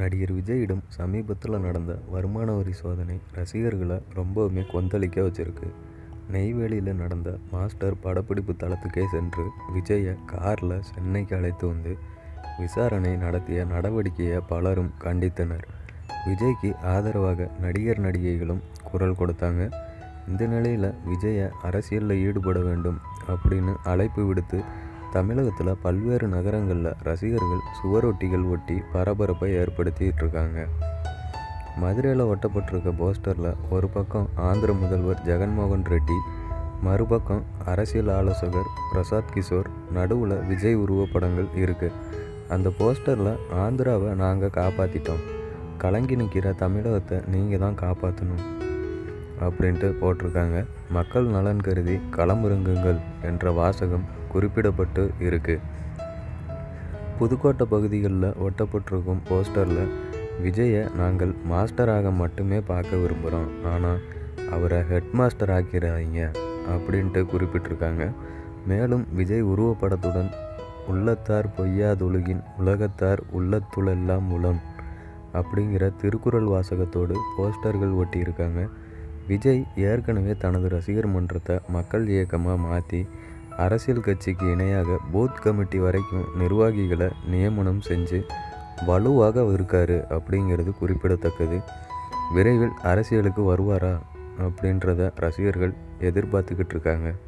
நடிகர் விஜயிடம் சமீபத்தில் நடந்த வருமான வரி சோதனை ரசிகர்களை ரொம்பவுமே கொந்தளிக்க வச்சிருக்கு நெய்வேலியில் நடந்த மாஸ்டர் படப்பிடிப்பு தளத்துக்கே சென்று விஜயை காரில் சென்னைக்கு அழைத்து வந்து விசாரணை நடத்திய நடவடிக்கையை பலரும் கண்டித்தனர் விஜய்க்கு ஆதரவாக நடிகர் நடிகைகளும் குரல் கொடுத்தாங்க இந்த நிலையில் விஜயை அரசியலில் ஈடுபட வேண்டும் அப்படின்னு அழைப்பு விடுத்து தமிழகத்தில் பல்வேறு நகரங்களில் ரசிகர்கள் சுவரொட்டிகள் ஒட்டி பரபரப்பை ஏற்படுத்திட்டு இருக்காங்க மதுரையில் ஒட்டப்பட்டிருக்க போஸ்டரில் ஒரு பக்கம் ஆந்திர முதல்வர் ஜெகன்மோகன் ரெட்டி மறுபக்கம் அரசியல் ஆலோசகர் பிரசாத் கிஷோர் நடுவில் விஜய் உருவப்படங்கள் இருக்குது அந்த போஸ்டரில் ஆந்திராவை நாங்கள் காப்பாற்றிட்டோம் கலங்கி நிற்கிற தமிழகத்தை நீங்கள் தான் காப்பாற்றணும் அப்படின்ட்டு போட்டிருக்காங்க மக்கள் நலன் கருதி களமிறங்குங்கள் என்ற வாசகம் குறிப்பிடப்பட்டு இருக்கு புதுக்கோட்டை பகுதிகளில் ஒட்டப்பட்டிருக்கும் போஸ்டரில் விஜயை நாங்கள் மாஸ்டராக மட்டுமே பார்க்க விரும்புகிறோம் ஆனால் அவரை ஹெட் மாஸ்டர் ஆக்கிறாதீங்க அப்படின்ட்டு குறிப்பிட்டிருக்காங்க மேலும் விஜய் உருவப்படத்துடன் உள்ளத்தார் பொய்யாதொழுகின் உலகத்தார் உள்ளத்துளெல்லாம் உளம் அப்படிங்கிற திருக்குறள் வாசகத்தோடு போஸ்டர்கள் ஒட்டியிருக்காங்க விஜய் ஏற்கனவே தனது ரசிகர் மன்றத்தை மக்கள் இயக்கமாக மாற்றி அரசியல் கட்சிக்கு இணையாக பூத் கமிட்டி வரைக்கும் நிர்வாகிகளை நியமனம் செஞ்சு வலுவாக இருக்காரு அப்படிங்கிறது குறிப்பிடத்தக்கது விரைவில் அரசியலுக்கு வருவாரா அப்படின்றத ரசிகர்கள் எதிர்பார்த்துக்கிட்டு இருக்காங்க